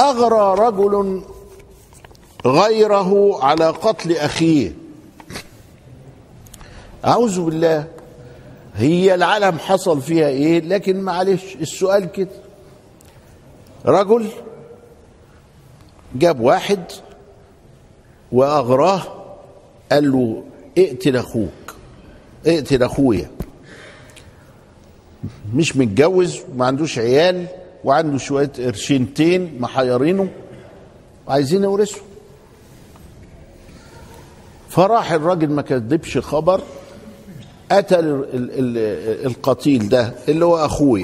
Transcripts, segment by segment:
اغرى رجل غيره على قتل اخيه اعوذ بالله هي العالم حصل فيها ايه لكن معلش السؤال كده رجل جاب واحد واغراه قال له اقتل اخوك اقتل اخويا مش متجوز وما عندوش عيال وعنده شويه قرشينتين محيرينه وعايزين يورثوا فراح الراجل ما كذبش خبر قتل ال- ال- القتيل ده اللي هو اخويا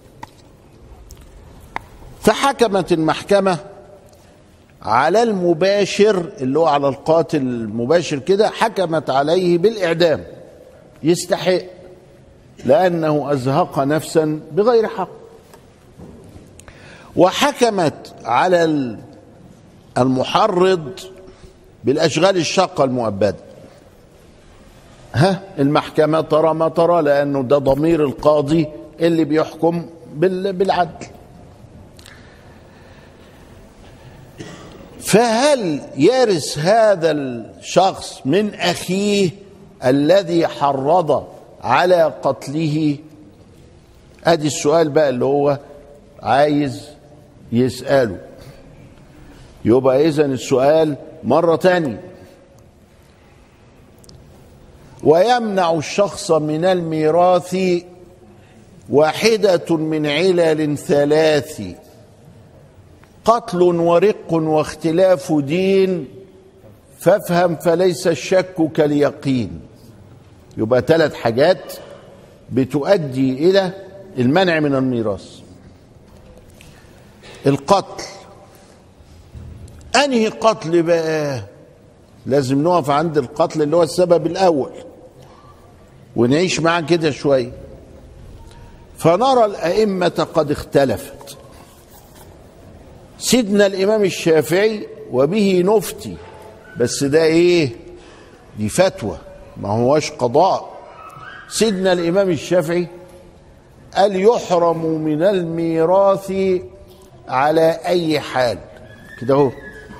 فحكمت المحكمه على المباشر اللي هو على القاتل المباشر كده حكمت عليه بالاعدام يستحق لانه ازهق نفسا بغير حق وحكمت على ال- المحرض بالاشغال الشاقه المؤبده ها المحكمه ترى ما ترى لانه ده ضمير القاضي اللي بيحكم بال- بالعدل فهل يرث هذا الشخص من اخيه الذي حرض على قتله ادي السؤال بقى اللي هو عايز يساله يبقى اذا السؤال مره تانية ويمنع الشخص من الميراث واحده من علل ثلاث قتل ورق واختلاف دين فافهم فليس الشك كاليقين يبقى ثلاث حاجات بتؤدي الى المنع من الميراث القتل انهي قتل بقى لازم نقف عند القتل اللي هو السبب الاول ونعيش معاه كده شويه فنرى الائمه قد اختلفت سيدنا الامام الشافعي وبه نفتي بس ده ايه دي فتوى ما هوش قضاء سيدنا الامام الشافعي قال يحرم من الميراث على اي حال كده اهو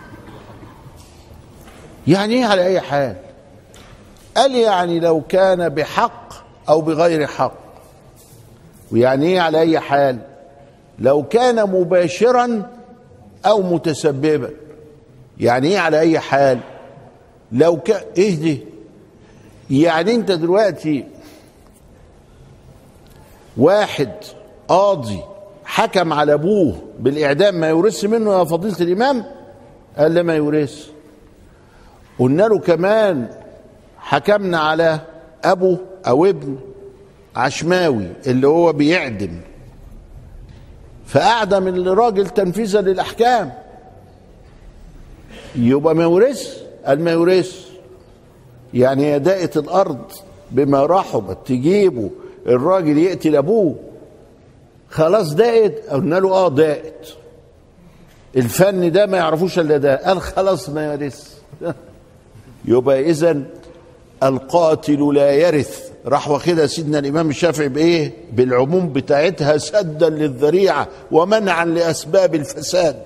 يعني ايه على اي حال قال يعني لو كان بحق او بغير حق ويعني ايه على اي حال لو كان مباشرا او متسببا يعني ايه على اي حال لو كان ايه دي يعني انت دلوقتي واحد قاضي حكم على ابوه بالاعدام ما يورث منه يا فضيله الامام قال لا ما يورث قلنا له كمان حكمنا على ابو او ابن عشماوي اللي هو بيعدم فأعدم الراجل تنفيذا للأحكام يبقى ما يورث قال ما يورث يعني هي داءت الأرض بما رحبت تجيبه الراجل يقتل أبوه خلاص داءت قلنا له اه داءت الفن ده ما يعرفوش الا ده قال خلاص ما يرث يبقى اذا القاتل لا يرث راح واخدها سيدنا الامام الشافعي بايه بالعموم بتاعتها سدا للذريعه ومنعا لاسباب الفساد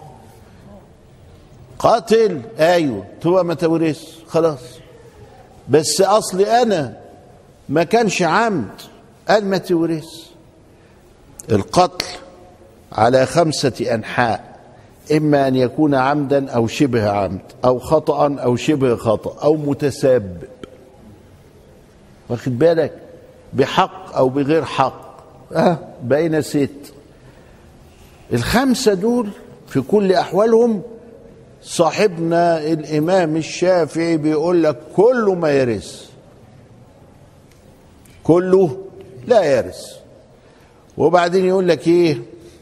قاتل ايوه تبقى ما تورث خلاص بس اصلي انا ما كانش عمد قال ما تورث القتل على خمسه انحاء اما ان يكون عمدا او شبه عمد او خطا او شبه خطا او متسبب واخد بالك بحق او بغير حق اه بقينا ست الخمسه دول في كل احوالهم صاحبنا الامام الشافعي بيقول لك كله ما يرث كله لا يرث وبعدين يقول لك ايه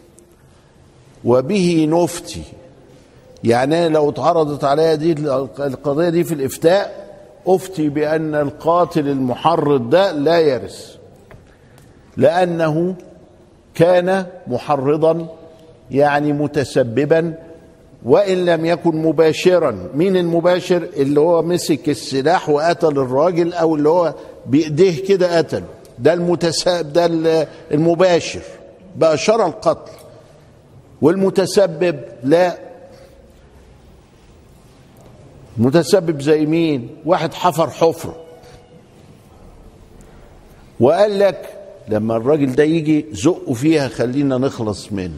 وبه نفتي يعني أنا لو اتعرضت عليا دي القضيه دي في الافتاء افتي بان القاتل المحرض ده لا يرث لانه كان محرضا يعني متسببا وان لم يكن مباشرا مين المباشر اللي هو مسك السلاح وقتل الراجل او اللي هو بايديه كده قتل ده المتساب ده المباشر باشر القتل والمتسبب لا متسبب زي مين واحد حفر حفره وقال لك لما الراجل ده يجي زقه فيها خلينا نخلص منه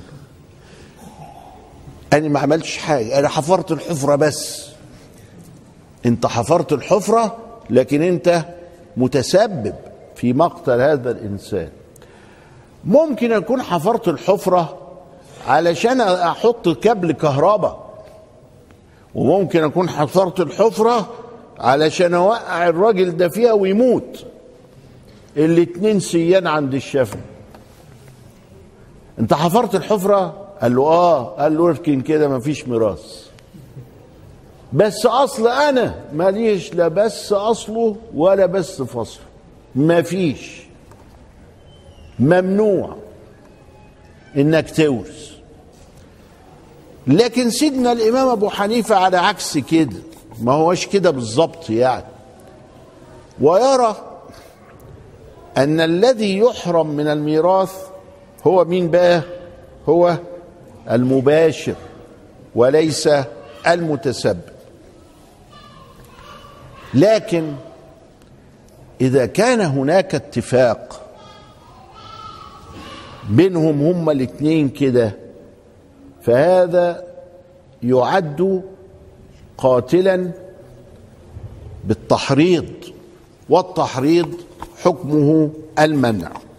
انا ما عملتش حاجه انا حفرت الحفره بس انت حفرت الحفره لكن انت متسبب في مقتل هذا الانسان ممكن اكون حفرت الحفره علشان احط كابل كهرباء وممكن اكون حفرت الحفره علشان اوقع الراجل ده فيها ويموت الاتنين سيان عند الشافعي انت حفرت الحفره قال له اه قال له اركن كده مفيش ميراث بس اصل انا ماليش لا بس اصله ولا بس فصله مفيش ممنوع انك تورث لكن سيدنا الامام ابو حنيفه على عكس كده ما هوش كده بالظبط يعني ويرى ان الذي يحرم من الميراث هو مين بقى هو المباشر وليس المتسبب لكن اذا كان هناك اتفاق بينهم هما الاثنين كده فهذا يعد قاتلا بالتحريض والتحريض حكمه المنع